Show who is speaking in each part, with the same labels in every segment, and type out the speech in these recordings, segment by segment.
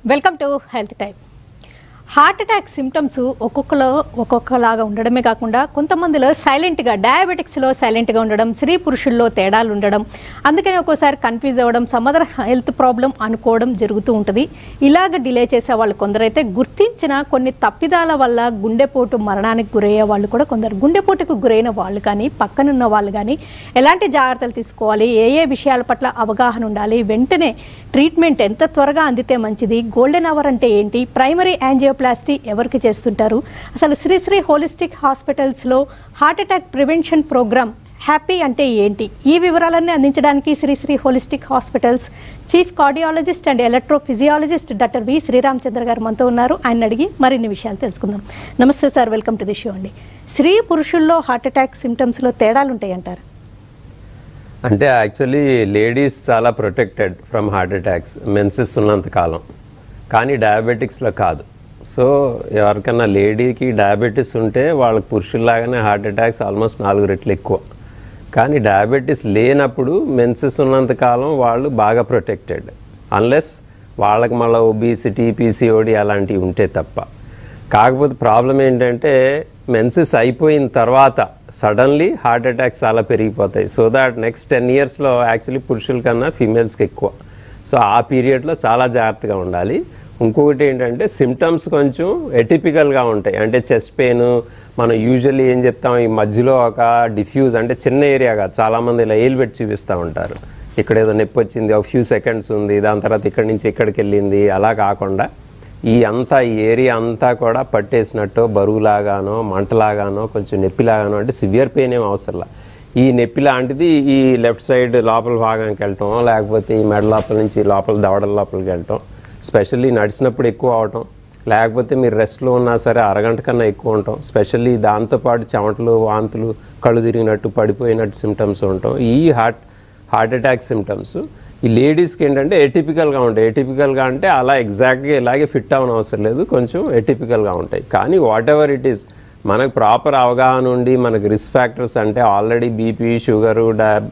Speaker 1: welcome to health time heart attack symptoms ఒక్కొక్కలో ఒక్కొక్కలాగా ఉండడమే కాకుండా కొంతమందిలో సైలెంట్గా డయాబెటిక్స్లో సైలెంట్గా ఉండడం స్త్రీ పురుషుల్లో తేడాలు ఉండడం అందుకని ఒక్కోసారి కన్ఫ్యూజ్ అవ్వడం సమ్మదర్ హెల్త్ ప్రాబ్లం అనుకోవడం జరుగుతూ ఉంటుంది ఇలాగ డిలే చేసే వాళ్ళు కొందరైతే గుర్తించిన కొన్ని తప్పిదాల వల్ల గుండెపోటు మరణానికి గురయ్యే వాళ్ళు కూడా కొందరు గుండెపోటుకు గురైన వాళ్ళు కానీ పక్కనున్న వాళ్ళు కానీ ఎలాంటి జాగ్రత్తలు తీసుకోవాలి ఏ ఏ విషయాల పట్ల అవగాహన ఉండాలి వెంటనే ట్రీట్మెంట్ ఎంత త్వరగా అందితే మంచిది గోల్డెన్ అవర్ అంటే ఏంటి ప్రైమరీ యాంజియోప్లాస్టీ ఎవరికి చేస్తుంటారు అసలు శ్రీశ్రీ హోలిస్టిక్ హాస్పిటల్స్లో heart attack prevention programme happy అంటే ఏంటి ఈ వివరాలన్నీ అందించడానికి Sri Sri holistic hospitals chief cardiologist and electrophysiologist doctor V Sriramachandra గారు మనతో ఉన్నారు ఆయన అడిగి మరిన్ని విషయాలు తెలుసుకుందాం నమస్తే sir welcome to the show అండి స్త్రీ పురుషుల్లో హార్ట్ అటాక్ సిమ్టమ్స్లో తేడాలు ఉంటాయి అంటారు
Speaker 2: అంటే యాక్చువల్లీ లేడీస్ చాలా protected from heart attacks menses ఉన్నంత కాలం కానీ డయాబెటిక్స్లో కాదు సో ఎవరికైనా లేడీకి డయాబెటీస్ ఉంటే వాళ్ళకి పురుషుల్లాగానే హార్ట్ అటాక్స్ ఆల్మోస్ట్ నాలుగు రెట్లు ఎక్కువ కానీ డయాబెటీస్ లేనప్పుడు మెన్సెస్ ఉన్నంత కాలం వాళ్ళు బాగా ప్రొటెక్టెడ్ అన్లెస్ వాళ్ళకి మళ్ళీ ఒబీసిటీ పీసీఓడి అలాంటివి ఉంటే తప్ప కాకపోతే ప్రాబ్లం ఏంటంటే మెన్సెస్ అయిపోయిన తర్వాత సడన్లీ హార్ట్ అటాక్స్ చాలా పెరిగిపోతాయి సో దాట్ నెక్స్ట్ టెన్ ఇయర్స్లో యాక్చువల్లీ పురుషుల కన్నా ఫీమేల్స్కి ఎక్కువ సో ఆ పీరియడ్లో చాలా జాగ్రత్తగా ఉండాలి ఇంకొకటి ఏంటంటే సిమ్టమ్స్ కొంచెం ఎటిపికల్గా ఉంటాయి అంటే చెస్ట్ పెయిన్ మనం యూజువల్లీ ఏం చెప్తాం ఈ మధ్యలో ఒక డిఫ్యూజ్ అంటే చిన్న ఏరియా కాదు చాలామంది ఇలా ఏలు పెట్టి చూపిస్తూ ఉంటారు ఇక్కడ ఏదో నొప్పి వచ్చింది ఒక ఫ్యూ సెకండ్స్ ఉంది దాని తర్వాత ఇక్కడి నుంచి ఇక్కడికి వెళ్ళింది అలా కాకుండా ఈ అంతా ఈ ఏరియా అంతా కూడా పట్టేసినట్టు బరువులాగానో మంటలాగానో కొంచెం నొప్పిలాగానో అంటే సివియర్ పెయిన్ ఏం అవసరంలా ఈ నొప్పి లాంటిది ఈ లెఫ్ట్ సైడ్ లోపల భాగానికి వెళ్ళటం లేకపోతే ఈ మెడ లోపల నుంచి లోపల దవడల లోపలికి వెళ్ళటం స్పెషల్లీ నడిచినప్పుడు ఎక్కువ అవటం లేకపోతే మీరు రెస్ట్లో ఉన్నా సరే అరగంట కన్నా ఎక్కువ ఉంటాం స్పెషల్లీ దాంతోపాటు చెమటలు వాంతులు కళ్ళు తిరిగినట్టు పడిపోయినట్టు సిమ్టమ్స్ ఉంటాం ఈ హార్ట్ హార్ట్ అటాక్ సిమ్టమ్స్ ఈ లేడీస్కి ఏంటంటే ఎటిపికల్గా ఉంటాయి ఎటిపికల్గా అంటే అలా ఎగ్జాక్ట్గా ఇలాగే ఫిట్ అవ్వని అవసరం లేదు కొంచెం ఎటిపికల్గా ఉంటాయి కానీ వాట్ ఎవర్ ఇట్ ఈస్ మనకు ప్రాపర్ అవగాహన ఉండి మనకు రిస్క్ ఫ్యాక్టర్స్ అంటే ఆల్రెడీ బీపీ షుగరు డాబ్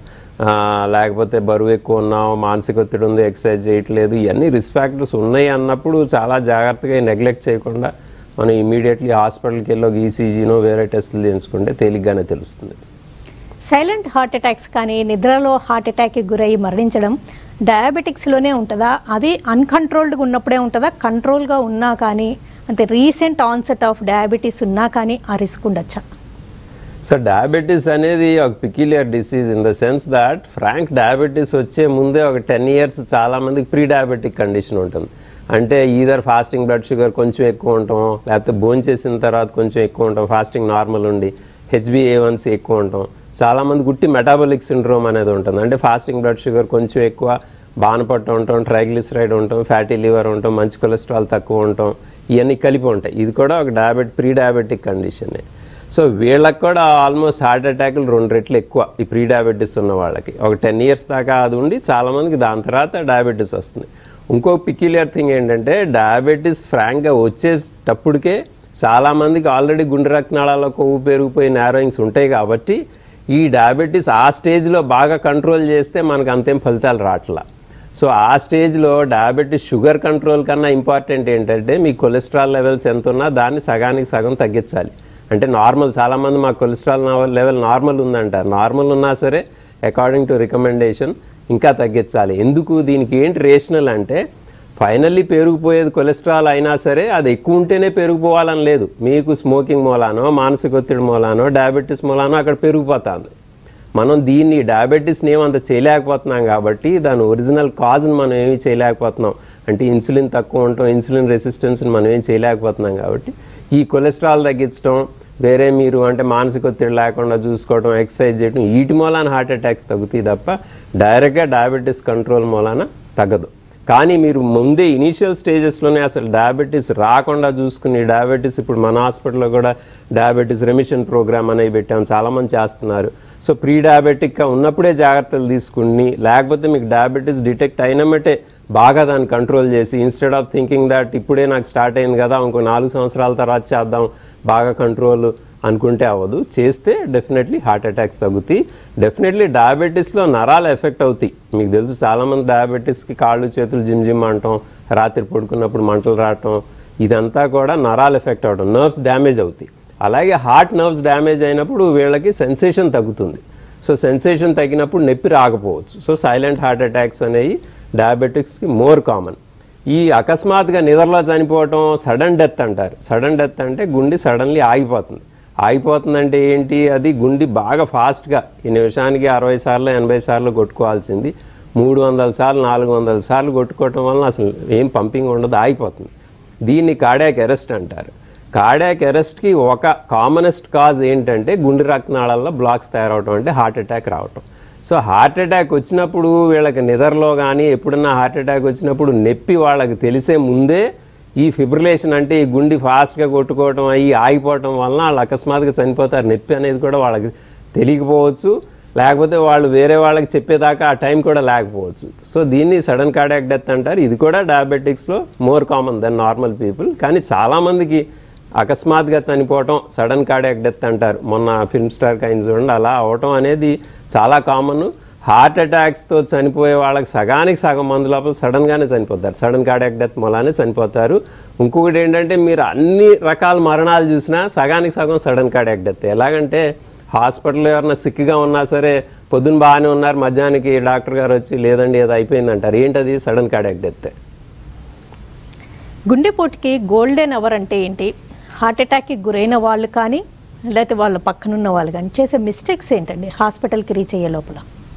Speaker 2: లేకపోతే బరువు ఎక్కువ ఉన్నాం మానసిక ఒత్తిడి ఉంది ఎక్సర్సైజ్ చేయట్లేదు ఇవన్నీ రిస్క్ ఫ్యాక్టర్స్ ఉన్నాయి అన్నప్పుడు చాలా జాగ్రత్తగా నెగ్లెక్ట్ చేయకుండా మనం ఇమీడియట్లీ హాస్పిటల్కి వెళ్ళి ఒక ఈసీజీనో వేరే టెస్టులు చేయించుకుంటే తేలిగ్గానే తెలుస్తుంది
Speaker 1: సైలెంట్ హార్ట్ అటాక్స్ కానీ నిద్రలో హార్ట్ అటాక్కి గురయ్యి మరణించడం డయాబెటిక్స్లోనే ఉంటుందా అది అన్కంట్రోల్డ్గా ఉన్నప్పుడే ఉంటుందా కంట్రోల్గా ఉన్నా కానీ అంటే రీసెంట్ ఆన్సెట్ ఆఫ్ డయాబెటీస్ ఉన్నా కానీ ఆ రిస్క్ ఉండొచ్చా
Speaker 2: సో డయాబెటీస్ అనేది ఒక peculiar disease in the sense that frank diabetes వచ్చే ముందే ఒక టెన్ ఇయర్స్ చాలామందికి ప్రీ డయాబెటిక్ కండిషన్ ఉంటుంది అంటే ఈధర్ ఫాస్టింగ్ బ్లడ్ షుగర్ కొంచెం ఎక్కువ ఉంటాం లేకపోతే భోజనం చేసిన తర్వాత కొంచెం ఎక్కువ ఉంటాం ఫాస్టింగ్ నార్మల్ ఉండి హెచ్బిఏవన్సీ ఎక్కువ ఉంటాం చాలామంది గుట్టి మెటాబలిక్ సిండ్రోమ్ అనేది ఉంటుంది అంటే ఫాస్టింగ్ బ్లడ్ షుగర్ కొంచెం ఎక్కువ బానపట్టు ఉంటాం ట్రైగ్లిసరైడ్ ఉంటాం ఫ్యాటీ లివర్ ఉంటాం మంచి కొలెస్ట్రాల్ తక్కువ ఉంటాం ఇవన్నీ కలిపి ఉంటాయి ఇది కూడా ఒక డయాబెట్ ప్రీ డయాబెటిక్ కండిషనే సో వీళ్ళకి కూడా ఆల్మోస్ట్ హార్ట్ అటాక్లు రెండు రెట్లు ఎక్కువ ఈ ప్రీ డయాబెటీస్ ఉన్న వాళ్ళకి ఒక టెన్ ఇయర్స్ దాకా అది ఉండి చాలామందికి దాని తర్వాత డయాబెటీస్ వస్తుంది ఇంకో పిక్యులియర్ థింగ్ ఏంటంటే డయాబెటీస్ ఫ్రాంక్గా వచ్చేటప్పటికే చాలామందికి ఆల్రెడీ గుండె రక్తనాళాల్లో కొవ్వు పెరిగిపోయి నేరోయింగ్స్ ఉంటాయి కాబట్టి ఈ డయాబెటీస్ ఆ స్టేజ్లో బాగా కంట్రోల్ చేస్తే మనకు అంతేం ఫలితాలు రావట్లా సో ఆ స్టేజ్లో డయాబెటీస్ షుగర్ కంట్రోల్ కన్నా ఇంపార్టెంట్ ఏంటంటే మీ కొలెస్ట్రాల్ లెవెల్స్ ఎంత ఉన్నా దాన్ని సగానికి సగం తగ్గించాలి అంటే నార్మల్ చాలామంది మా కొలెస్ట్రాల్ లెవెల్ నార్మల్ ఉందంటారు నార్మల్ ఉన్నా సరే అకార్డింగ్ టు రికమెండేషన్ ఇంకా తగ్గించాలి ఎందుకు దీనికి ఏంటి రేషనల్ అంటే ఫైనల్లీ పెరిగిపోయేది కొలెస్ట్రాల్ అయినా సరే అది ఎక్కువ ఉంటేనే పెరిగిపోవాలని లేదు మీకు స్మోకింగ్ మూలానో మానసిక ఒత్తిడి మూలానో డయాబెటీస్ మూలానో అక్కడ పెరిగిపోతుంది మనం దీన్ని డయాబెటీస్ని ఏమంత చేయలేకపోతున్నాం కాబట్టి దాని ఒరిజినల్ కాజ్ని మనం ఏమీ చేయలేకపోతున్నాం అంటే ఇన్సులిన్ తక్కువ ఉండటం ఇన్సులిన్ రెసిస్టెన్స్ని మనం ఏం చేయలేకపోతున్నాం కాబట్టి ఈ కొలెస్ట్రాల్ తగ్గించడం వేరే మీరు అంటే మానసిక ఒత్తిడి లేకుండా చూసుకోవడం ఎక్సర్సైజ్ చేయడం వీటి మూలాన హార్ట్ అటాక్స్ తగ్గుతాయి తప్ప డైరెక్ట్గా డయాబెటీస్ కంట్రోల్ మూలాన తగ్గదు కానీ మీరు ముందే ఇనీషియల్ స్టేజెస్లోనే అసలు డయాబెటీస్ రాకుండా చూసుకుని డయాబెటీస్ ఇప్పుడు మన హాస్పిటల్లో కూడా డయాబెటీస్ రెమిషన్ ప్రోగ్రామ్ అనేవి పెట్టాం చాలామంది చేస్తున్నారు సో ప్రీ డయాబెటిక్గా ఉన్నప్పుడే జాగ్రత్తలు తీసుకుని లేకపోతే మీకు డయాబెటీస్ డిటెక్ట్ అయినమటే బాగా దాన్ని కంట్రోల్ చేసి ఇన్స్టెడ్ ఆఫ్ థింకింగ్ దట్ ఇప్పుడే నాకు స్టార్ట్ అయింది కదా ఇంకో నాలుగు సంవత్సరాల తర్వాత చేద్దాం బాగా కంట్రోల్ అనుకుంటే అవ్వదు చేస్తే డెఫినెట్లీ హార్ట్ అటాక్స్ తగ్గుతాయి డెఫినెట్లీ డయాబెటీస్లో నరాలు ఎఫెక్ట్ అవుతాయి మీకు తెలుసు చాలామంది డయాబెటీస్కి కాళ్ళు చేతులు జిమ్ జిమ్ అంటాం రాత్రి పడుకున్నప్పుడు మంటలు రావటం ఇదంతా కూడా నరాలు ఎఫెక్ట్ అవడం నర్వ్స్ డ్యామేజ్ అవుతాయి అలాగే హార్ట్ నర్వ్స్ డ్యామేజ్ అయినప్పుడు వీళ్ళకి సెన్సేషన్ తగ్గుతుంది సో సెన్సేషన్ తగ్గినప్పుడు నొప్పి రాకపోవచ్చు సో సైలెంట్ హార్ట్ అటాక్స్ అనేవి డయాబెటిక్స్కి మోర్ కామన్ ఈ అకస్మాత్తుగా నిద్రలో చనిపోవటం సడన్ డెత్ అంటారు సడన్ డెత్ అంటే గుండె సడన్లీ ఆగిపోతుంది ఆగిపోతుందంటే ఏంటి అది గుండె బాగా ఫాస్ట్గా ఈ నిమిషానికి అరవై సార్లు ఎనభై సార్లు కొట్టుకోవాల్సింది మూడు వందల సార్లు నాలుగు వందల సార్లు కొట్టుకోవటం వలన అసలు ఏం పంపింగ్ ఉండదు ఆగిపోతుంది దీన్ని కార్డియాక్ అరెస్ట్ అంటారు కార్డియాక్ అరెస్ట్కి ఒక కామనెస్ట్ కాజ్ ఏంటంటే గుండె రక్తనాళాల్లో బ్లాక్స్ తయారవటం అంటే హార్ట్ అటాక్ రావటం సో హార్ట్ అటాక్ వచ్చినప్పుడు వీళ్ళకి నిద్రలో కానీ ఎప్పుడన్నా హార్ట్ అటాక్ వచ్చినప్పుడు నొప్పి వాళ్ళకి తెలిసే ముందే ఈ ఫిబ్రిలేషన్ అంటే ఈ గుండె ఫాస్ట్గా కొట్టుకోవటం అయ్యి ఆగిపోవటం వలన వాళ్ళు అకస్మాత్తుగా చనిపోతారు నొప్పి అనేది కూడా వాళ్ళకి తెలియకపోవచ్చు లేకపోతే వాళ్ళు వేరే వాళ్ళకి చెప్పేదాకా ఆ టైం కూడా లేకపోవచ్చు సో దీన్ని సడన్ కార్డియాక్ డెత్ అంటారు ఇది కూడా డయాబెటిక్స్లో more common than normal people కానీ చాలామందికి అకస్మాత్తుగా చనిపోవటం సడన్ కార్డియాక్ డెత్ అంటారు మొన్న ఫిల్మ్ స్టార్ కైన్ చూడండి అలా అవటం అనేది చాలా కామన్ హార్ట్ అటాక్స్తో చనిపోయే వాళ్ళకి సగానికి సగం మంది లోపల సడన్గానే చనిపోతారు సడన్ కార్డియాక్ డెత్ మూలానే చనిపోతారు ఇంకొకటి ఏంటంటే మీరు అన్ని రకాల మరణాలు చూసినా సగానికి సగం సడన్ కార్డియాక్ డెత్ ఎలాగంటే హాస్పిటల్లో ఎవరైనా సిక్గా ఉన్నా సరే పొద్దున్న బాగానే ఉన్నారు మధ్యాహ్నానికి డాక్టర్ గారు వచ్చి లేదండి ఏదో అయిపోయింది అంటారు ఏంటది సడన్ కార్డియాక్ డెత్
Speaker 1: గుండెపోటుకి గోల్డెన్ అవర్ అంటే ఏంటి హార్ట్ అటాక్కి గురైన వాళ్ళు కానీ లేకపోతే వాళ్ళ పక్కనున్న వాళ్ళు కానీ చేసే మిస్టేక్స్ ఏంటండి హాస్పిటల్కి రీచ్ అయ్యే లోపల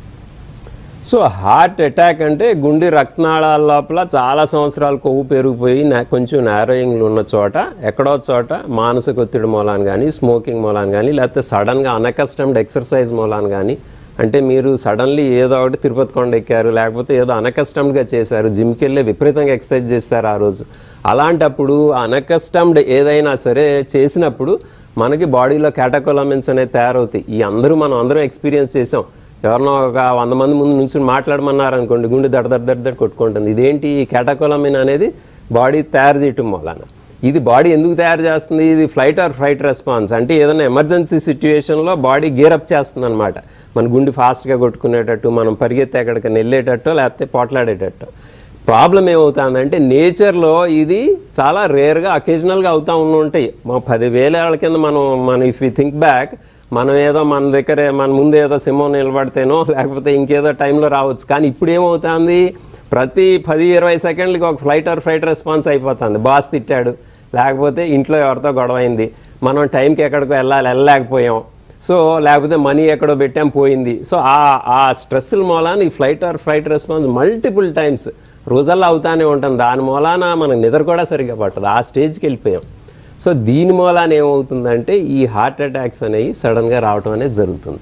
Speaker 2: సో హార్ట్ అటాక్ అంటే గుండె రక్తనాళాల లోపల చాలా సంవత్సరాలు కొవ్వు పెరిగిపోయి నా- కొంచెం నారోయింగ్లు ఉన్న చోట ఎక్కడో చోట మానసిక ఒత్తిడి మూలాన కానీ స్మోకింగ్ మూలాన కానీ లేకపోతే సడన్గా అన్అకస్టమ్డ్ ఎక్సర్సైజ్ మూలాన కానీ అంటే మీరు సడన్లీ ఏదో ఒకటి తిరుపతి కొండ ఎక్కారు లేకపోతే ఏదో అన్అకస్టమ్డ్గా చేశారు జిమ్కి వెళ్ళి విపరీతంగా ఎక్సర్సైజ్ చేస్తారు ఆ రోజు అలాంటప్పుడు అన్అకస్టమ్డ్ ఏదైనా సరే చేసినప్పుడు మనకి బాడీలో క్యాటకోలమిన్స్ అనేవి తయారవుతాయి ఈ అందరూ మనం అందరం ఎక్స్పీరియన్స్ చేసాం ఎవరినో ఒక వంద మంది ముందు నుంచి మాట్లాడమన్నారు అనుకోండి గుండె దడ దడ దడ దడ కొట్టుకుంటుంది ఇదేంటి ఈ క్యాటకోలమిన్ అనేది బాడీ తయారు చేయటం వలన ఇది బాడీ ఎందుకు తయారు చేస్తుంది ఇది ఫ్లైట్ ఆర్ ఫ్లైట్ రెస్పాన్స్ అంటే ఏదైనా ఎమర్జెన్సీ సిచ్యువేషన్లో బాడీ గేరప్ చేస్తుంది అనమాట మన గుండె ఫాస్ట్గా కొట్టుకునేటట్టు మనం పరిగెత్తి ఎక్కడికైనా వెళ్ళేటట్టు లేకపోతే పోట్లాడేటట్టు ప్రాబ్లం ఏమవుతుందంటే నేచర్లో ఇది చాలా రేర్గా అకేజనల్గా అవుతూ ఉండి ఉంటాయి మా పదివేల ఏళ్ళ కింద మనం మన ఇఫ్ యూ థింక్ బ్యాక్ మనం ఏదో మన దగ్గరే మన ముందు ఏదో సింహం నిలబడితేనో లేకపోతే ఇంకేదో టైంలో రావచ్చు కానీ ఇప్పుడు ఏమవుతుంది ప్రతి పది ఇరవై సెకండ్లకి ఒక ఫ్లైట్ ఆర్ ఫ్లైట్ రెస్పాన్స్ అయిపోతుంది బాస్ తిట్టాడు లేకపోతే ఇంట్లో ఎవరితో గొడవ అయింది మనం టైంకి ఎక్కడికో వెళ్ళాలి వెళ్ళలేకపోయాం సో లేకపోతే మనీ ఎక్కడో పెట్టాం పోయింది సో ఆ ఆ స్ట్రెస్ల మూలాన ఈ fight or flight response multiple times రోజల్లో అవుతానే ఉంటుంది దాని మూలాన మనకు నిద్ర కూడా సరిగ్గా పట్టదు ఆ స్టేజ్కి వెళ్ళిపోయాం సో దీని మూలాన ఏమవుతుందంటే ఈ హార్ట్ అటాక్స్ అనేవి సడన్గా రావడం అనేది జరుగుతుంది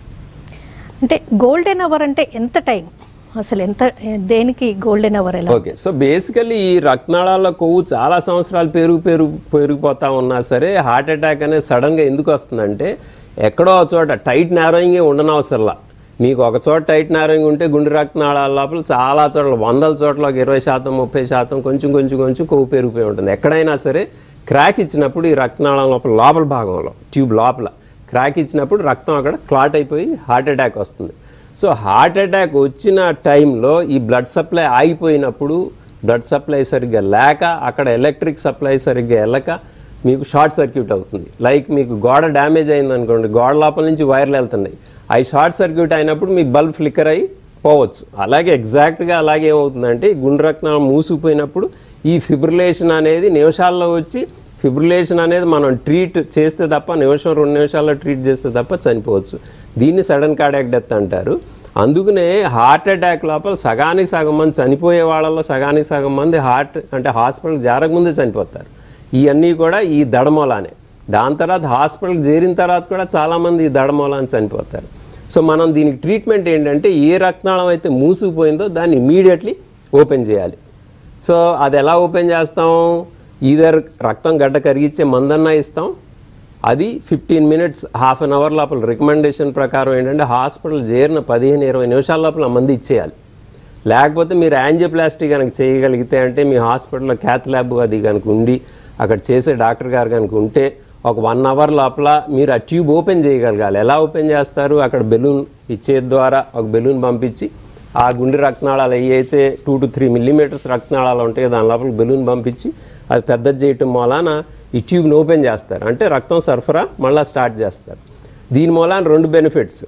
Speaker 1: అంటే గోల్డెన్ అవర్ అంటే ఎంత టైం అసలు ఎంత దేనికి గోల్డెన్ అవర్ ఎలా
Speaker 2: ఓకే సో బేసికల్లీ ఈ రక్తనాళాల కొవ్వు చాలా సంవత్సరాలు పెరుగు పెరుగు పెరిగిపోతా ఉన్నా సరే హార్ట్ అటాక్ అనేది సడన్గా ఎందుకు వస్తుందంటే ఎక్కడో ఒక చోట టైట్ నారోయింగే ఉండనవసరంలా మీకు ఒక చోట టైట్ నారోయింగ్ ఉంటే గుండె రక్తనాళాల లోపల చాలా చోట్ల వందల చోట్ల ఒక ఇరవై శాతం ముప్పై శాతం కొంచెం కొంచెం కొంచెం కొవ్వు పెరిగిపోయి ఉంటుంది ఎక్కడైనా సరే క్రాక్ ఇచ్చినప్పుడు ఈ రక్తనాళం లోపల లోపల భాగంలో ట్యూబ్ లోపల క్రాక్ ఇచ్చినప్పుడు రక్తం అక్కడ క్లాట్ అయిపోయి హార్ట్ అటాక్ వస్తుంది సో హార్ట్ అటాక్ వచ్చిన టైంలో ఈ బ్లడ్ సప్లై ఆగిపోయినప్పుడు బ్లడ్ సప్లై సరిగ్గా లేక అక్కడ ఎలక్ట్రిక్ సప్లై సరిగ్గా వెళ్ళక మీకు షార్ట్ సర్క్యూట్ అవుతుంది లైక్ మీకు గోడ డ్యామేజ్ అయింది అనుకోండి గోడ లోపల నుంచి వైర్లు వెళ్తున్నాయి అవి షార్ట్ సర్క్యూట్ అయినప్పుడు మీ బల్బ్ ఫ్లిక్కర్ అయ్యి పోవచ్చు అలాగే ఎగ్జాక్ట్గా అలాగే ఏమవుతుందంటే ఈ గుండె రక్తం మూసుకుపోయినప్పుడు ఈ ఫిబ్రిలేషన్ అనేది నిమిషాల్లో వచ్చి ఫిబ్రిలేషన్ అనేది మనం ట్రీట్ చేస్తే తప్ప నిమిషం రెండు నిమిషాల్లో ట్రీట్ చేస్తే తప్ప చనిపోవచ్చు దీన్ని సడన్ కార్డియాక్ డెత్ అంటారు అందుకనే హార్ట్ అటాక్ లోపల సగానికి సగం మంది చనిపోయే వాళ్ళలో సగానికి సగం మంది హార్ట్ అంటే హాస్పిటల్కి జారకముందే చనిపోతారు ఇవన్నీ కూడా ఈ దడమూలానే దాని తర్వాత హాస్పిటల్కి చేరిన తర్వాత కూడా చాలామంది ఈ దడమూలాన్ని చనిపోతారు సో మనం దీనికి ట్రీట్మెంట్ ఏంటంటే ఏ రక్తనాళం అయితే మూసుకుపోయిందో దాన్ని ఇమీడియట్లీ ఓపెన్ చేయాలి సో అది ఎలా ఓపెన్ చేస్తాం ఈధర్ రక్తం గడ్డ కరిగించే మందన్నా ఇస్తాం అది fifteen minutes half an hour లోపల రికమెండేషన్ ప్రకారం ఏంటంటే హాస్పిటల్ చేరిన పదిహేను ఇరవై నిమిషాల లోపల ఆ మంది ఇచ్చేయాలి లేకపోతే మీరు యాంజియోప్లాస్టీ కనుక చేయగలిగితే అంటే మీ హాస్పిటల్లో క్యాత్ ల్యాబ్ అది కనుక ఉండి అక్కడ చేసే డాక్టర్ గారు కనుక ఉంటే ఒక వన్ అవర్ లోపల మీరు ఆ ట్యూబ్ ఓపెన్ చేయగలగాలి ఎలా ఓపెన్ చేస్తారు అక్కడ బెలూన్ ఇచ్చే ద్వారా ఒక బెలూన్ పంపించి ఆ గుండె రక్తనాళాలు ఏ అయితే టూ టు త్రీ మిల్లీమీటర్స్ రక్తనాళాలు ఉంటాయో దాని లోపల బెలూన్ పంపించి అది పెద్దది చేయటం మూలాన ఈ ట్యూబ్ని ఓపెన్ చేస్తారు అంటే రక్తం సరఫరా మళ్ళీ స్టార్ట్ చేస్తారు దీని మూలాన రెండు బెనిఫిట్స్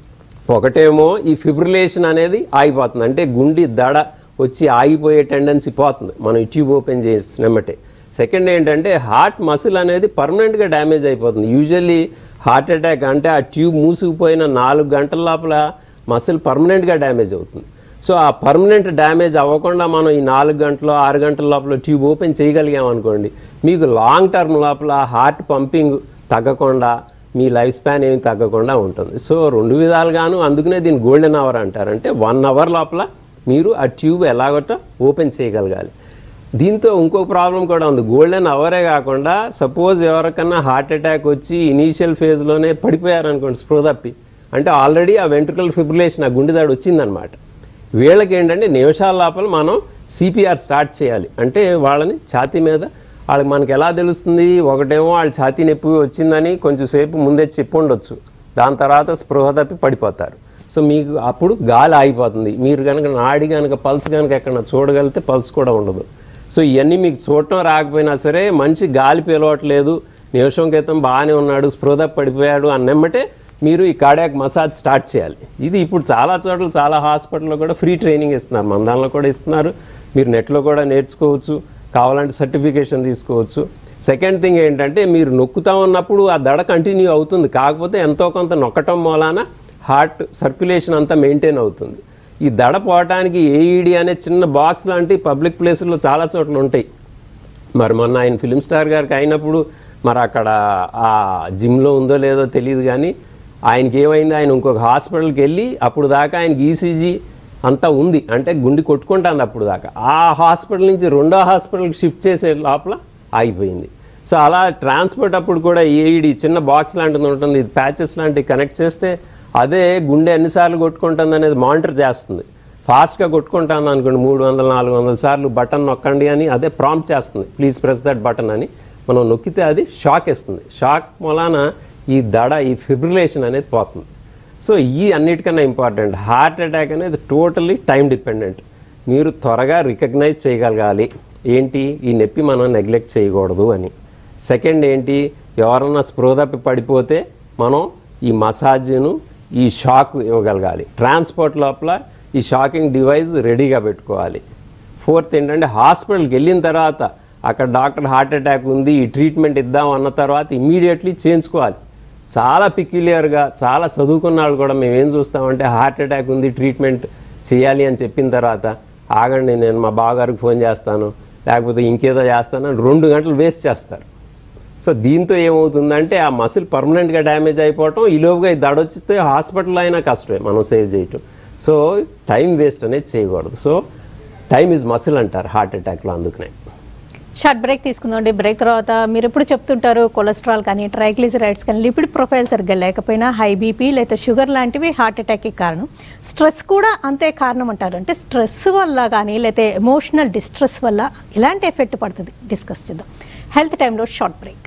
Speaker 2: ఒకటేమో ఈ ఫిబ్రిలేషన్ అనేది ఆగిపోతుంది అంటే గుండె దడ వచ్చి ఆగిపోయే టెండెన్సీ పోతుంది మనం ఈ ట్యూబ్ ఓపెన్ చేసినమ్మటే సెకండ్ ఏంటంటే హార్ట్ మసిల్ అనేది పర్మనెంట్గా డ్యామేజ్ అయిపోతుంది యూజువల్లీ హార్ట్ అటాక్ అంటే ఆ ట్యూబ్ మూసుకుపోయిన నాలుగు గంటల లోపల మసిల్ పర్మనెంట్గా డ్యామేజ్ అవుతుంది సో ఆ పర్మనెంట్ డ్యామేజ్ అవ్వకుండా మనం ఈ నాలుగు గంటలు ఆరు గంటల లోపల ట్యూబ్ ఓపెన్ చేయగలిగాం అనుకోండి మీకు లాంగ్ టర్మ్ లోపల హార్ట్ పంపింగ్ తగ్గకుండా మీ లైఫ్ స్పాన్ ఏమి తగ్గకుండా ఉంటుంది సో రెండు విధాలుగాను అందుకనే దీన్ని గోల్డెన్ అవర్ అంటారు అంటే వన్ అవర్ లోపల మీరు ఆ ట్యూబ్ ఎలాగొట్ట ఓపెన్ చేయగలగాలి దీంతో ఇంకో ప్రాబ్లం కూడా ఉంది గోల్డెన్ అవరే కాకుండా సపోజ్ ఎవరికన్నా హార్ట్ అటాక్ వచ్చి ఇనీషియల్ ఫేజ్లోనే పడిపోయారు అనుకోండి స్పృహ తప్పి అంటే ఆల్రెడీ ఆ వెంట్రుకల్ ఫిబ్రిలేషన్ ఆ గుండెదాడు వచ్చిందనమాట వీళ్ళకి ఏంటంటే నిమిషాల లోపల మనం సిపిఆర్ స్టార్ట్ చేయాలి అంటే వాళ్ళని ఛాతీ మీద వాళ్ళకి మనకి ఎలా తెలుస్తుంది ఒకటేమో వాళ్ళ ఛాతీ నొప్పి వచ్చిందని కొంచెం సేపు ముందే చెప్పి ఉండొచ్చు దాని తర్వాత స్పృహ తప్పి పడిపోతారు సో మీకు అప్పుడు గాలి ఆగిపోతుంది మీరు కనుక నాడి కనుక పల్స్ కనుక ఎక్కడ చూడగలిగితే పల్స్ కూడా ఉండదు సో ఇవన్నీ మీకు చూడటం రాకపోయినా సరే మంచి గాలి పిలవట్లేదు నిమిషం క్రితం బాగానే ఉన్నాడు స్పృహ తప్పి పడిపోయాడు అన్నెమ్మటే మీరు ఈ కార్డియాక్ మసాజ్ స్టార్ట్ చేయాలి ఇది ఇప్పుడు చాలా చోట్ల చాలా హాస్పిటల్లో కూడా ఫ్రీ ట్రైనింగ్ ఇస్తున్నారు మన దానిలో కూడా ఇస్తున్నారు మీరు నెట్లో కూడా నేర్చుకోవచ్చు కావాలంటే సర్టిఫికేషన్ తీసుకోవచ్చు సెకండ్ థింగ్ ఏంటంటే మీరు నొక్కుతా ఉన్నప్పుడు ఆ దడ కంటిన్యూ అవుతుంది కాకపోతే ఎంతో కొంత నొక్కటం మూలాన హార్ట్ సర్క్యులేషన్ అంతా మెయింటైన్ అవుతుంది ఈ దడ పోవటానికి ఏఈడి అనే చిన్న బాక్స్ లాంటి పబ్లిక్ ప్లేసుల్లో చాలా చోట్ల ఉంటాయి మరి మొన్న ఆయన ఫిలిం స్టార్ గారికి అయినప్పుడు మరి అక్కడ ఆ జిమ్లో ఉందో లేదో తెలియదు కానీ ఆయనకి ఏమైంది ఆయన ఇంకొక హాస్పిటల్కి వెళ్ళి అప్పుడు దాకా ఆయనకి ఈసీజీ అంతా ఉంది అంటే గుండె కొట్టుకుంటుంది అప్పుడు దాకా ఆ హాస్పిటల్ నుంచి రెండో హాస్పిటల్కి షిఫ్ట్ చేసే లోపల ఆగిపోయింది సో అలా ట్రాన్స్పోర్ట్ అప్పుడు కూడా ఏఈడి చిన్న బాక్స్ లాంటిది ఉంటుంది ఇది ప్యాచెస్ లాంటివి కనెక్ట్ చేస్తే అదే గుండె ఎన్నిసార్లు కొట్టుకుంటుంది అనేది మానిటర్ చేస్తుంది ఫాస్ట్గా కొట్టుకుంటాను అనుకోండి మూడు వందల నాలుగు వందల సార్లు బటన్ నొక్కండి అని అదే ప్రాంప్ట్ చేస్తుంది ప్లీజ్ ప్రెస్ దట్ బటన్ అని మనం నొక్కితే అది షాక్ ఇస్తుంది షాక్ మూలాన ఈ దడ ఈ ఫిబ్రిలేషన్ అనేది పోతుంది సో ఈ అన్నిటికన్నా ఇంపార్టెంట్ హార్ట్ అటాక్ అనేది టోటల్లీ టైం డిపెండెంట్ మీరు త్వరగా రికగ్నైజ్ చేయగలగాలి ఏంటి ఈ నొప్పి మనం నెగ్లెక్ట్ చేయకూడదు అని సెకండ్ ఏంటి ఎవరన్నా స్పృహ తప్పి పడిపోతే మనం ఈ మసాజ్ను ఈ షాక్ ఇవ్వగలగాలి ట్రాన్స్పోర్ట్ లోపల ఈ షాకింగ్ డివైస్ రెడీగా పెట్టుకోవాలి ఫోర్త్ ఏంటంటే హాస్పిటల్కి వెళ్ళిన తర్వాత అక్కడ డాక్టర్ హార్ట్ అటాక్ ఉంది ఈ ట్రీట్మెంట్ ఇద్దాం అన్న తర్వాత ఇమీడియట్లీ చేయించుకోవాలి చాలా పిక్యులియర్గా చాలా చదువుకున్న వాళ్ళు కూడా మేము ఏం చూస్తామంటే హార్ట్ అటాక్ ఉంది ట్రీట్మెంట్ చేయాలి అని చెప్పిన తర్వాత ఆగండి నేను మా బావగారికి ఫోన్ చేస్తాను లేకపోతే ఇంకేదో చేస్తాను అని రెండు గంటలు వేస్ట్ చేస్తారు సో దీంతో ఏమవుతుందంటే ఆ మసిల్ పర్మనెంట్గా డ్యామేజ్ అయిపోవటం ఈలోపుగా ఈ దడొచ్చితే హాస్పిటల్ అయినా కష్టమే మనం సేవ్ చేయటం సో టైం వేస్ట్ అనేది చేయకూడదు సో టైం ఈజ్ మసిల్ అంటారు హార్ట్ అటాక్లో అందుకనే
Speaker 1: షార్ట్ బ్రేక్ తీసుకుందామండి బ్రేక్ తర్వాత మీరు ఎప్పుడు చెప్తుంటారు కొలెస్ట్రాల్ కానీ ట్రైగ్లిసరైడ్స్ కానీ లిపిడ్ ప్రొఫైల్ సరిగ్గా లేకపోయినా హై బీపీ లేదా షుగర్ లాంటివి హార్ట్ అటాక్కి కారణం స్ట్రెస్ కూడా అంతే కారణం అంటారు అంటే స్ట్రెస్ వల్ల కానీ లేకపోతే ఎమోషనల్ డిస్ట్రెస్ వల్ల ఇలాంటి ఎఫెక్ట్ పడుతుంది డిస్కస్ చేద్దాం హెల్త్ టైంలో short break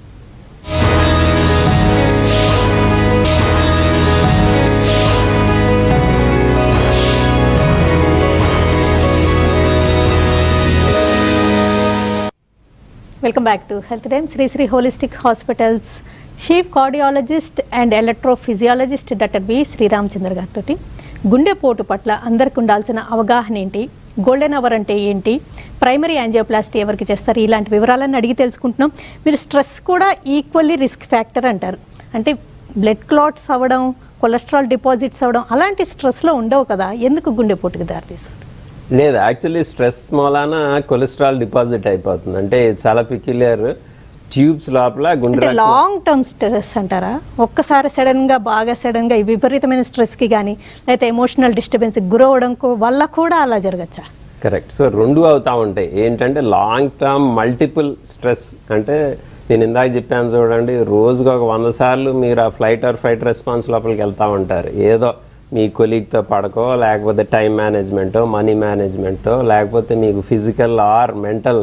Speaker 1: welcome back to health time Sri Sri holistic hospitals chief cardiologist and electrophysiologist doctor B Sriramachandra గారితో గుండెపోటు పట్ల అందరికి ఉండాల్సిన అవగాహన ఏంటి గోల్డెన్ అవర్ అంటే ఏంటి ప్రైమరీ యాంజియోప్లాస్టీ ఎవరికి చేస్తారు ఇలాంటి వివరాలన్నీ అడిగి తెలుసుకుంటున్నాం మీరు స్ట్రెస్ కూడా ఈక్వల్లీ రిస్క్ ఫ్యాక్టర్ అంటారు అంటే బ్లడ్ క్లాట్స్ అవ్వడం కొలెస్ట్రాల్ డిపాజిట్స్ అవ్వడం అలాంటి స్ట్రెస్లో ఉండవు కదా ఎందుకు గుండెపోటుకి దారితీస్తుంది
Speaker 2: లేదు యాక్చువల్లీ స్ట్రెస్ మూలాన కొలెస్ట్రాల్ డిపాజిట్ అయిపోతుంది అంటే చాలా పిక్యులర్ ట్యూబ్స్ లోపల గుండె
Speaker 1: అంటే
Speaker 2: రక్తం-
Speaker 1: లాంగ్ టర్మ్ స్ట్రెస్ అంటారా ఒక్కసారి సడన్ గా బాగా సడన్ గా ఈ విపరీతమైన స్ట్రెస్ కి కానీ లేకపోతే ఎమోషనల్ డిస్టర్బెన్స్ గురవడం కూ- వల్ల కూడా అలా జరగచ్చా
Speaker 2: కరెక్ట్ సో రెండు అవుతా ఉంటాయి ఏంటంటే లాంగ్ టర్మ్ మల్టిపుల్ స్ట్రెస్ అంటే నేను ఇందాక చెప్పాను చూడండి రోజుకు ఒక వంద సార్లు మీరు ఆ ఫ్లైట్ ఆర్ ఫైట్ రెస్పాన్స్ లోపలికి వెళ్తూ ఉంటారు ఏదో మీ కొలీగ్తో పడకో లేకపోతే టైం మేనేజ్మెంటో మనీ మేనేజ్మెంటో లేకపోతే మీకు ఫిజికల్ ఆర్ మెంటల్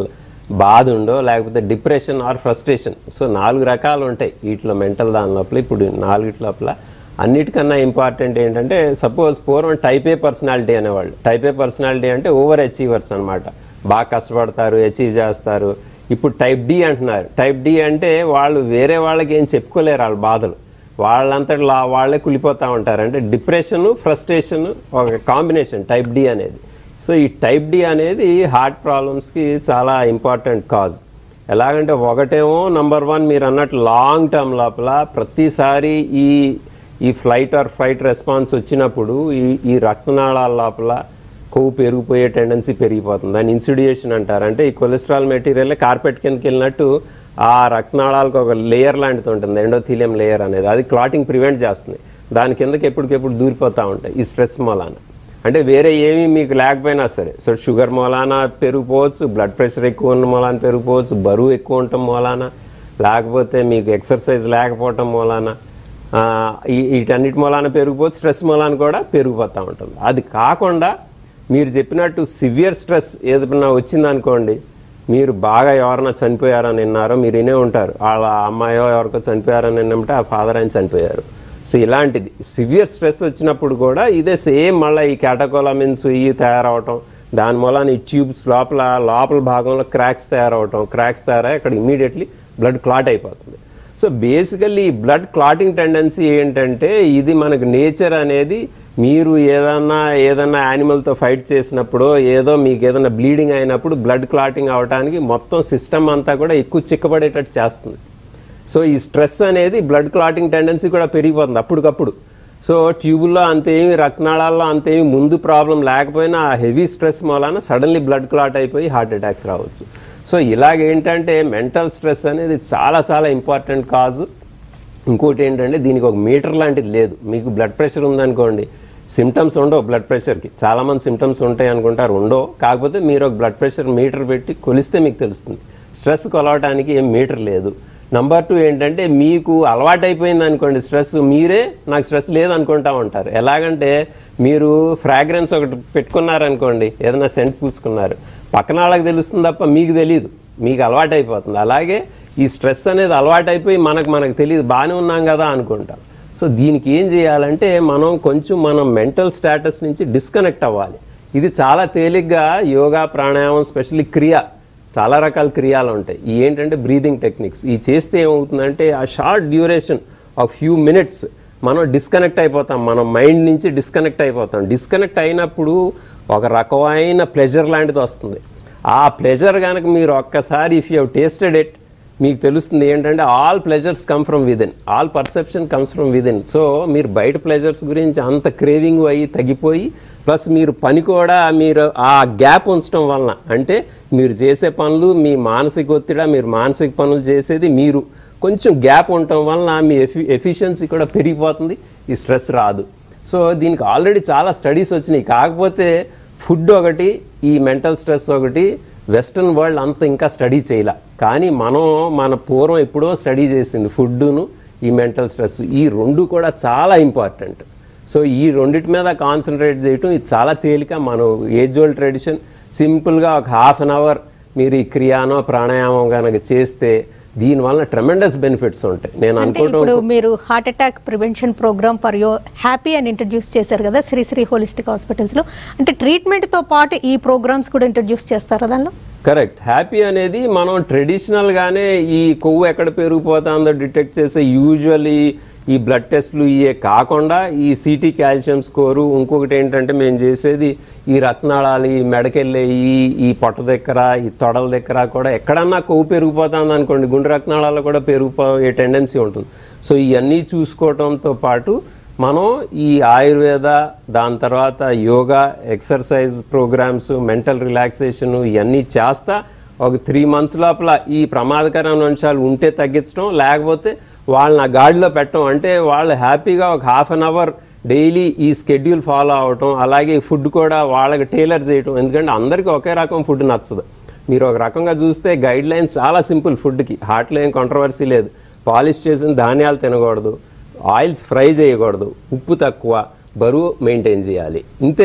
Speaker 2: బాధ ఉండో లేకపోతే డిప్రెషన్ ఆర్ ఫ్రస్ట్రేషన్ సో నాలుగు రకాలు ఉంటాయి వీటిలో మెంటల్ దాని లోపల ఇప్పుడు నాలుగిటి లోపల అన్నిటికన్నా ఇంపార్టెంట్ ఏంటంటే సపోజ్ పూర్వం టైప్ ఏ పర్సనాలిటీ అనేవాళ్ళు టైప్ ఏ పర్సనాలిటీ అంటే ఓవర్ అచీవర్స్ అనమాట బాగా కష్టపడతారు అచీవ్ చేస్తారు ఇప్పుడు టైప్ డి అంటున్నారు టైప్ డి అంటే వాళ్ళు వేరే వాళ్ళకి ఏం చెప్పుకోలేరు వాళ్ళ బాధలు వాళ్ళంతటా వాళ్ళే కులిపోతూ ఉంటారు అంటే డిప్రెషను ఫ్రస్ట్రేషన్ ఒక కాంబినేషన్ టైప్ డి అనేది సో ఈ టైప్ డి అనేది హార్ట్ ప్రాబ్లమ్స్కి చాలా ఇంపార్టెంట్ కాజ్ ఎలాగంటే ఒకటేమో నంబర్ వన్ మీరు అన్నట్లు లాంగ్ టర్మ్ లోపల ప్రతిసారి ఈ ఈ ఫ్లైట్ ఆర్ ఫ్లైట్ రెస్పాన్స్ వచ్చినప్పుడు ఈ ఈ రక్తనాళాల లోపల కొవ్వు పెరిగిపోయే టెండెన్సీ పెరిగిపోతుంది దాన్ని ఇన్సిడియేషన్ అంటారు అంటే ఈ కొలెస్ట్రాల్ మెటీరియల్ కార్పెట్ కిందకి వెళ్ళినట్టు ఆ రక్తనాళాలకు ఒక లేయర్ లాంటిది ఉంటుంది ఎండోథీలియం లేయర్ అనేది అది క్లాటింగ్ ప్రివెంట్ చేస్తుంది దాని కిందకి ఎప్పటికెప్పుడు దూరిపోతూ ఉంటాయి ఈ స్ట్రెస్ మూలాన అంటే వేరే ఏమీ మీకు లేకపోయినా సరే సో షుగర్ మూలాన పెరిగిపోవచ్చు బ్లడ్ ప్రెషర్ ఎక్కువ ఉన్న మూలాన పెరిగిపోవచ్చు బరువు ఎక్కువ ఉండటం మూలాన లేకపోతే మీకు ఎక్సర్సైజ్ లేకపోవటం మూలాన ఆ, ఈ వీటన్నిటి మూలాన పెరిగిపోవచ్చు స్ట్రెస్ మూలాన కూడా పెరిగిపోతూ ఉంటుంది అది కాకుండా మీరు చెప్పినట్టు సివియర్ స్ట్రెస్ ఏదైనా వచ్చిందనుకోండి మీరు బాగా ఎవరైనా చనిపోయారని విన్నారో మీరు వినే ఉంటారు వాళ్ళ అమ్మాయో ఎవరికో చనిపోయారని విన్నమంటే ఆ ఫాదర్ ఆయన చనిపోయారు సో ఇలాంటిది సివియర్ స్ట్రెస్ వచ్చినప్పుడు కూడా ఇదే సేమ్ మళ్ళీ ఈ క్యాటకోలమిన్స్ ఇవి తయారవటం దాని మూలాన ఈ ట్యూబ్స్ లోపల లోపల భాగంలో క్రాక్స్ తయారవటం క్రాక్స్ తయారై అక్కడ ఇమీడియట్లీ బ్లడ్ క్లాట్ అయిపోతుంది సో బేసికల్లీ ఈ బ్లడ్ క్లాటింగ్ టెండెన్సీ ఏంటంటే ఇది మనకు నేచర్ అనేది మీరు ఏదన్నా ఏదన్నా యానిమల్తో ఫైట్ చేసినప్పుడు ఏదో మీకు ఏదైనా బ్లీడింగ్ అయినప్పుడు బ్లడ్ క్లాటింగ్ అవడానికి మొత్తం సిస్టమ్ అంతా కూడా ఎక్కువ చిక్కబడేటట్టు చేస్తుంది సో ఈ స్ట్రెస్ అనేది బ్లడ్ క్లాటింగ్ టెండెన్సీ కూడా పెరిగిపోతుంది అప్పటికప్పుడు సో ట్యూబుల్లో అంతేమి రక్తనాళాల్లో అంతేమి ముందు ప్రాబ్లం లేకపోయినా ఆ హెవీ స్ట్రెస్ మూలాన సడన్లీ బ్లడ్ క్లాట్ అయిపోయి హార్ట్ అటాక్స్ రావచ్చు సో ఇలాగేంటంటే మెంటల్ స్ట్రెస్ అనేది చాలా చాలా ఇంపార్టెంట్ కాజు ఇంకోటి ఏంటంటే దీనికి ఒక మీటర్ లాంటిది లేదు మీకు బ్లడ్ ప్రెషర్ ఉందనుకోండి సిమ్టమ్స్ ఉండవు బ్లడ్ ప్రెషర్కి చాలామంది సిమ్టమ్స్ ఉంటాయి అనుకుంటారు ఉండవు కాకపోతే మీరు ఒక బ్లడ్ ప్రెషర్ మీటర్ పెట్టి కొలిస్తే మీకు తెలుస్తుంది స్ట్రెస్ కొలవటానికి ఏం మీటర్ లేదు నంబర్ టూ ఏంటంటే మీకు అలవాటైపోయింది అనుకోండి స్ట్రెస్ మీరే నాకు స్ట్రెస్ లేదు అనుకుంటా ఉంటారు ఎలాగంటే మీరు ఫ్రాగ్రెన్స్ ఒకటి పెట్టుకున్నారనుకోండి ఏదైనా సెంట్ పూసుకున్నారు పక్కన వాళ్ళకి తెలుస్తుంది తప్ప మీకు తెలియదు మీకు అలవాటైపోతుంది అలాగే ఈ స్ట్రెస్ అనేది అలవాటైపోయి మనకు మనకు తెలియదు బాగానే ఉన్నాం కదా అనుకుంటాం సో దీనికి ఏం చేయాలంటే మనం కొంచెం మనం మెంటల్ స్టేటస్ నుంచి డిస్కనెక్ట్ అవ్వాలి ఇది చాలా తేలిగ్గా యోగా ప్రాణాయామం స్పెషల్లీ క్రియ చాలా రకాల క్రియాలు ఉంటాయి ఈ ఏంటంటే బ్రీదింగ్ టెక్నిక్స్ ఈ చేస్తే ఏమవుతుందంటే ఆ short duration of few minutes మనం డిస్కనెక్ట్ అయిపోతాం మనం మైండ్ నుంచి డిస్కనెక్ట్ అయిపోతాం డిస్కనెక్ట్ అయినప్పుడు ఒక రకమైన ప్లెజర్ లాంటిది వస్తుంది ఆ ప్లెజర్ కనుక మీరు ఒక్కసారి ఇఫ్ యూ టేస్టెడ్ ఇట్ మీకు తెలుస్తుంది ఏంటంటే all pleasures come from within all perception comes from within so మీరు బయట ప్లెజర్స్ గురించి అంత క్రేవింగ్ అయ్యి తగ్గిపోయి ప్లస్ మీరు పని కూడా మీరు ఆ గ్యాప్ ఉంచడం వలన అంటే మీరు చేసే పనులు మీ మానసిక ఒత్తిడి మీరు మానసిక పనులు చేసేది మీరు కొంచెం గ్యాప్ ఉండటం వలన మీ ఎఫి ఎఫిషియన్సీ కూడా పెరిగిపోతుంది ఈ స్ట్రెస్ రాదు సో దీనికి ఆల్రెడీ చాలా స్టడీస్ వచ్చినాయి కాకపోతే ఫుడ్ ఒకటి ఈ మెంటల్ స్ట్రెస్ ఒకటి వెస్ట్రన్ వరల్డ్ అంత ఇంకా స్టడీ చేయలే కానీ మనం మన పూర్వం ఎప్పుడో స్టడీ చేసింది ఫుడ్ను ఈ మెంటల్ స్ట్రెస్ ఈ రెండు కూడా చాలా ఇంపార్టెంట్ సో ఈ రెండిటి మీద కాన్సన్ట్రేట్ చేయటం ఇది చాలా తేలిక మనం ఏజ్ ఓల్డ్ ట్రెడిషన్ సింపుల్గా ఒక హాఫ్ అన్ అవర్ మీరు ఈ క్రియానో ప్రాణాయామం కనుక చేస్తే దీనివల్ల ట్రెమెండస్ బెనిఫిట్స్ ఉంటాయి నేను
Speaker 1: అంటే
Speaker 2: అనుకోవటం
Speaker 1: ఇప్పుడు మీరు heart attack prevention programme for your happy అని ఇంట్రడ్యూస్ చేశారు కదా శ్రీశ్రీ హోలిస్టిక్ హాస్పిటల్స్లో అంటే ట్రీట్మెంట్తో పాటు ఈ ప్రోగ్రామ్స్ కూడా ఇంట్రడ్యూస్ చేస్తారా దానిలో
Speaker 2: కరెక్ట్ హ్యాపీ అనేది మనం ట్రెడిషనల్గానే ఈ కొవ్వు ఎక్కడ పెరిగిపోతుందో డిటెక్ట్ చేసే యూజువల్లీ ఈ బ్లడ్ టెస్ట్లు ఇవే కాకుండా ఈ సిటీ కాల్షియం స్కోరు ఇంకొకటి ఏంటంటే మేము చేసేది ఈ రత్నాళాలు ఈ మెడకెళ్ళే ఈ ఈ పొట్ట దగ్గర ఈ తొడల దగ్గర కూడా ఎక్కడన్నా కొవ్వు పెరిగిపోతుంది అనుకోండి గుండె రత్నాళాలు కూడా పెరిగిపోయే టెండెన్సీ ఉంటుంది సో ఇవన్నీ చూసుకోవడంతో పాటు మనం ఈ ఆయుర్వేద దాని తర్వాత yoga exercise programs mental relaxation ఇవన్నీ చేస్తా ఒక త్రీ మంత్స్ లోపల ఈ ప్రమాదకరమైన అంశాలు ఉంటే తగ్గించడం లేకపోతే వాళ్ళని ఆ గాడిలో పెట్టడం అంటే వాళ్ళు హ్యాపీగా ఒక హాఫ్ అన్ అవర్ డైలీ ఈ స్కెడ్యూల్ ఫాలో అవటం అలాగే ఫుడ్ కూడా వాళ్ళకి టైలర్ చేయటం ఎందుకంటే అందరికీ ఒకే రకం ఫుడ్ నచ్చదు మీరు ఒక రకంగా చూస్తే గైడ్ లైన్స్ చాలా సింపుల్ ఫుడ్కి హార్ట్లో ఏం కాంట్రవర్సీ లేదు పాలిష్ చేసిన ధాన్యాలు తినకూడదు ఆయిల్స్ ఫ్రై చేయకూడదు ఉప్పు తక్కువ బరువు మెయింటైన్ చేయాలి ఇంతే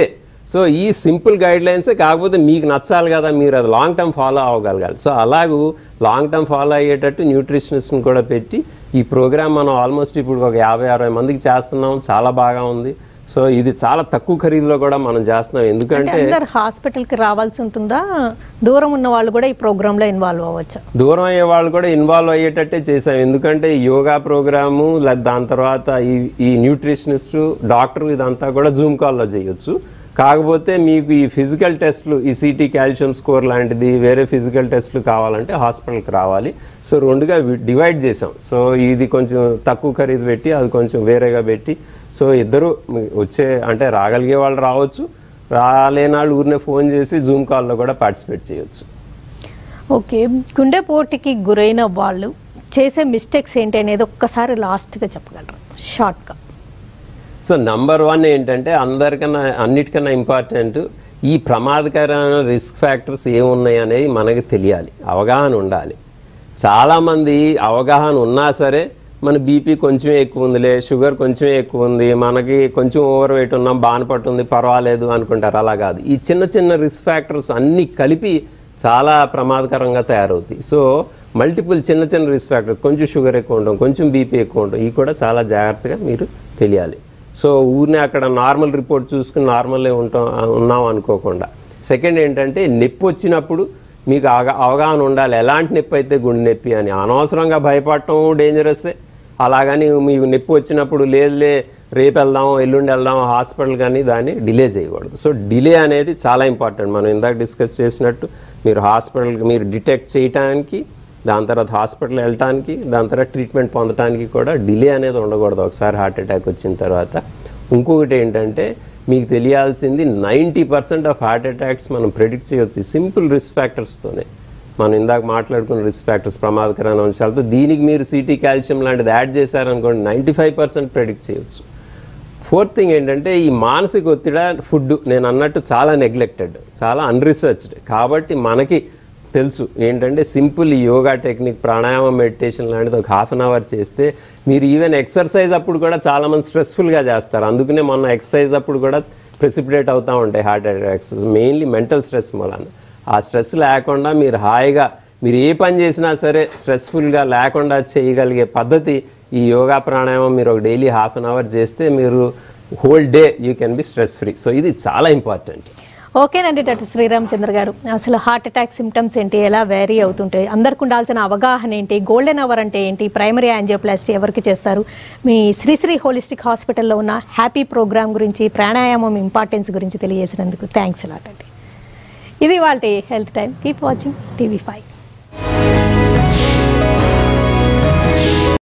Speaker 2: సో ఈ సింపుల్ గైడ్ లైన్సే కాకపోతే మీకు నచ్చాలి కదా మీరు అది లాంగ్ టర్మ్ ఫాలో అవ్వగలగాలి సో అలాగూ లాంగ్ టర్మ్ ఫాలో అయ్యేటట్టు న్యూట్రిషనిస్ట్ని కూడా పెట్టి ఈ ప్రోగ్రామ్ మనం ఆల్మోస్ట్ ఇప్పుడు ఒక యాభై అరవై మందికి చేస్తున్నాం చాలా బాగా ఉంది సో ఇది చాలా తక్కువ ఖరీదులో కూడా మనం చేస్తున్నాం
Speaker 1: అంటే
Speaker 2: ఎందుకంటే
Speaker 1: అందరు హాస్పిటల్కి రావాల్సి ఉంటుందా దూరం ఉన్న వాళ్ళు కూడా ఈ ప్రోగ్రాంలో ఇన్వాల్వ్ అవ్వచ్చు
Speaker 2: దూరం అయ్యే వాళ్ళు కూడా ఇన్వాల్వ్ అయ్యేటట్టే చేసాం ఎందుకంటే ఈ యోగా ప్రోగ్రాము లేదా దాని తర్వాత ఈ ఈ న్యూట్రిషనిస్ట్ డాక్టర్ ఇదంతా కూడా జూమ్ కాల్లో చేయొచ్చు కాకపోతే మీకు ఈ ఫిజికల్ టెస్ట్లు ఈ సిటీ కాల్షియం స్కోర్ లాంటిది వేరే ఫిజికల్ టెస్ట్లు కావాలంటే హాస్పిటల్కి రావాలి సో రెండుగా డివైడ్ చేసాం సో ఇది కొంచెం తక్కువ ఖరీదు పెట్టి అది కొంచెం వేరేగా పెట్టి సో ఇద్దరు మీ- వచ్చే అంటే రాగలిగే వాళ్ళు రావచ్చు రాలేని వాళ్ళు ఊరినే ఫోన్ చేసి జూమ్ కాల్లో కూడా పార్టిసిపేట్ చేయొచ్చు
Speaker 1: ఓకే గుండెపోటుకి గురైన వాళ్ళు చేసే మిస్టేక్స్ ఏంటి అనేది ఒక్కసారి లాస్ట్గా చెప్పగలరు షార్ట్గా
Speaker 2: సో నంబర్ వన్ ఏంటంటే అందరికన్నా అన్నిటికన్నా ఇంపార్టెంట్ ఈ ప్రమాదకరమైన రిస్క్ ఫ్యాక్టర్స్ ఏమున్నాయి అనేది మనకి తెలియాలి అవగాహన ఉండాలి చాలామంది అవగాహన ఉన్నా సరే మన బీపీ కొంచెం ఎక్కువ ఉందిలే షుగర్ కొంచెం ఎక్కువ ఉంది మనకి కొంచెం ఓవర్ వెయిట్ ఉన్నాం బాగా పట్టుంది పర్వాలేదు అనుకుంటారు అలా కాదు ఈ చిన్న చిన్న రిస్క్ ఫ్యాక్టర్స్ అన్నీ కలిపి చాలా ప్రమాదకరంగా తయారవుతాయి సో మల్టిపుల్ చిన్న చిన్న రిస్క్ ఫ్యాక్టర్స్ కొంచెం షుగర్ ఎక్కువ ఉండడం కొంచెం బీపీ ఎక్కువ ఉండడం ఇవి కూడా చాలా జాగ్రత్తగా మీరు తెలియాలి సో ఊరినే అక్కడ నార్మల్ రిపోర్ట్ చూసుకుని నార్మల్లే ఉంటాం ఉన్నాం అనుకోకుండా సెకండ్ ఏంటంటే నొప్పి వచ్చినప్పుడు మీకు అవగా అవగాహన ఉండాలి ఎలాంటి నొప్పి అయితే గుండె నొప్పి అని అనవసరంగా భయపడటం డేంజరస్సే అలాగని మీకు నొప్పి వచ్చినప్పుడు లేదులే రేపు వెళ్దాం ఎల్లుండి వెళ్దాం హాస్పిటల్ కానీ దాన్ని డిలే చేయకూడదు సో డిలే అనేది చాలా ఇంపార్టెంట్ మనం ఇందాక డిస్కస్ చేసినట్టు మీరు హాస్పిటల్కి మీరు డిటెక్ట్ చేయటానికి దాని తర్వాత హాస్పిటల్ వెళ్ళటానికి దాని తర్వాత ట్రీట్మెంట్ పొందడానికి కూడా డిలే అనేది ఉండకూడదు ఒకసారి హార్ట్ అటాక్ వచ్చిన తర్వాత ఇంకొకటి ఏంటంటే మీకు తెలియాల్సింది ninety percent of heart attacks మనం ప్రెడిక్ట్ చేయొచ్చు సింపుల్ రిస్క్ ఫ్యాక్టర్స్తోనే మనం ఇందాక మాట్లాడుకున్న రిస్క్ ఫ్యాక్టర్స్ ప్రమాదకరమైన అంశాలతో దీనికి మీరు సిటీ కాల్షియం లాంటిది యాడ్ చేశారనుకోండి నైంటీ ఫైవ్ పర్సెంట్ ప్రెడిక్ట్ చేయొచ్చు ఫోర్త్ థింగ్ ఏంటంటే ఈ మానసిక ఒత్తిడి ఫుడ్ నేను అన్నట్టు చాలా నెగ్లెక్టెడ్ చాలా అన్రీసెర్చ్డ్ కాబట్టి మనకి తెలుసు ఏంటంటే సింపుల్ ఈ యోగా టెక్నిక్ ప్రాణాయామం మెడిటేషన్ లాంటిది ఒక హాఫ్ అన్ అవర్ చేస్తే మీరు ఈవెన్ ఎక్సర్సైజ్ అప్పుడు కూడా చాలామంది స్ట్రెస్ఫుల్గా చేస్తారు అందుకనే మొన్న ఎక్సర్సైజ్ అప్పుడు కూడా ప్రెసిపిటేట్ అవుతూ ఉంటాయి heart attacks mainly mental stress మూలాన ఆ స్ట్రెస్ లేకుండా మీరు హాయిగా మీరు ఏ పని చేసినా సరే స్ట్రెస్ఫుల్గా లేకుండా చేయగలిగే పద్ధతి ఈ యోగా ప్రాణాయామం మీరు ఒక డైలీ హాఫ్ అన్ అవర్ చేస్తే మీరు whole day you can be stress free so ఇది చాలా ఇంపార్టెంట్
Speaker 1: ఓకేనండి డాక్టర్ శ్రీరామచంద్ర గారు అసలు హార్ట్ అటాక్ సిమ్టమ్స్ ఏంటి ఎలా వేరీ అవుతుంటాయి అందరికి ఉండాల్సిన అవగాహన ఏంటి గోల్డెన్ అవర్ అంటే ఏంటి ప్రైమరీ యాంజియోప్లాస్టీ ఎవరికి చేస్తారు మీ శ్రీశ్రీ హోలిస్టిక్ హాస్పిటల్లో ఉన్న హ్యాపీ ప్రోగ్రామ్ గురించి ప్రాణాయామం ఇంపార్టెన్స్ గురించి తెలియజేసినందుకు థ్యాంక్స్ అలాట్ అండి ఇది వాళ్ళ health time keep watching TV five